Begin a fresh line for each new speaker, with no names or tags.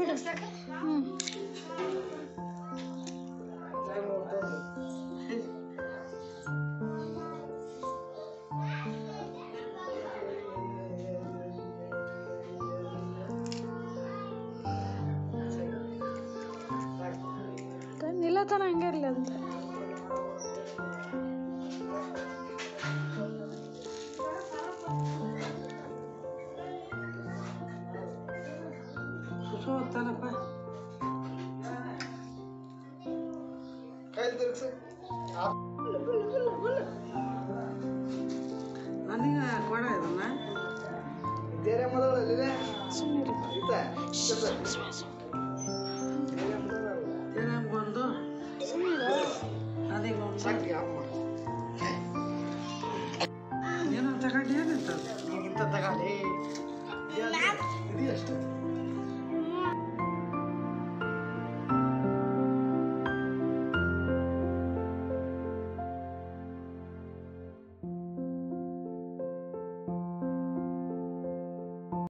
ಬಿಡು ಹ್ಞೂ ನಿಲ್ಲತನ ಹಂಗೆ ಇರಲಿ ಅಂತ
ಸುಸು ಹೊತ್ತಾನಪ್ಪ
ಕೈಲಿ ತಿರ್ಗ್ಸು
ನನಗೆ ಕೊಡ ಇದನ್ನ
ಬೇರೆ ಮೊದಲಲ್ಲಿ
ಸುಮ್ಮನೆ
ಇತ್ತ
ಒಂದು ಅದೀಗ ಒಂದು
ಸಾಕು ಆಫ್ ಮಾಡು
ಏನೋ ತಗೊಂಡು ಏನಿತ್ತು
ನೀಗಿಂತ ತಗೊಳ್ಳಿ